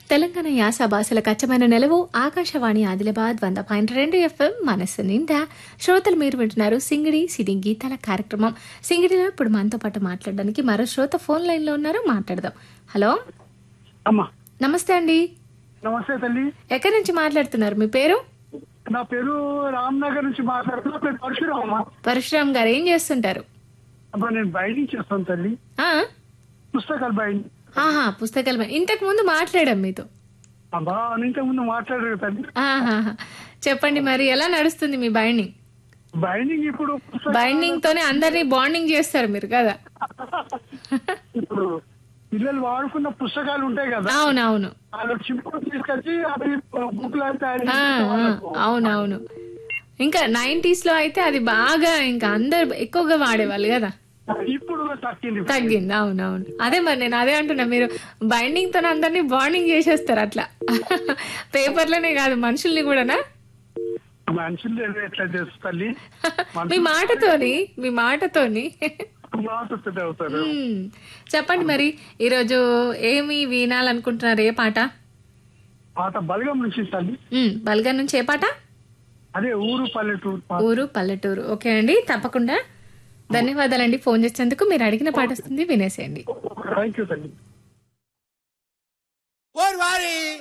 తెలంగాణ యాస భాషల కచ్చమైన నెలవు ఆకాశవాణి ఆదిలాబాద్ వంద పాయింట్ రెండు ఎఫ్ఎం మనస్సు నిండా శ్రోతలు మీరు వింటున్నారు సింగిడి సిడి గీతాల కార్యక్రమం సింగిడిలో ఇప్పుడు మనతో పాటు మాట్లాడడానికి మరో శ్రోత ఫోన్ లైన్ లో ఉన్నారు మాట్లాడదాం హలో అమ్మా నమస్తే అండి నమస్తే తల్లి ఎక్కడి నుంచి మాట్లాడుతున్నారు మీ పేరు నా పేరు రామ్నగర్ నుంచి మాట్లాడుతున్నా పేరు పరశురామ్ అమ్మా పరశురామ్ గారు ఏం చేస్తుంటారు అబ్బా నేను బైండింగ్ చేస్తాను తల్లి ఆ? పుస్తకాలు బైండింగ్ ఆహా పుస్తకాలు పై- ఇంతకు ముందు మాట్లాడాం మీతో అబ్బా ఇంతకు ముందు మాట్లాడారు తల్లి ఆహాహా. చెప్పండి మరి ఎలా నడుస్తుంది మీ బైండింగ్ బైండింగ్ ఇప్పుడు పుస్తకాలు బైండింగ్ తోనే అందరినీ బాండింగ్ చేస్తారు మీరు కదా ఇప్పుడు పిల్లలు వాడుకున్న పుస్తకాలు ఉంటాయి కదా అవునవును వాళ్ళు చింపులు తీసుకొచ్చి అవి బుక్ లాగా తయారు ఆ, చేసి ఆ, అవునవును ఇంకా నైన్టీస్ లో అయితే అది బాగా ఇంకా అందరు ఎక్కువగా వాడేవాళ్ళు కదా ఇప్పుడు తగ్గింది తగ్గింది అవునవును అదే మరి నేను అదే అంటున్నా మీరు బైండింగ్ తో అందరినీ బాండింగ్ చేసేస్తారు అట్లా పేపర్లోనే కాదు మనుషుల్ని కూడానా మనుషులు ఎట్లా చేస్తారు తల్లి మీ మాటతోని మీ మాటతోని మాట్లాడుతుంటే అవుతారు మ్మ్. చెప్పండి మరి ఈరోజు ఏమి వినాలనుకుంటున్నారు ఏ పాట పాత బలగం నుంచి తల్లి మ్మ్. బల్గా నుంచి ఏ పాట అదే ఊరు పల్లెటూరు పాట ఊరు పల్లెటూరు ఓకే అండి తప్పకుండా ధన్యవాదాలండి ఫోన్ చేసేందుకు మీరు అడిగిన పాట వస్తుంది వినేసేయండి థ్యాంక్ యూ తల్లి ఓరి వారి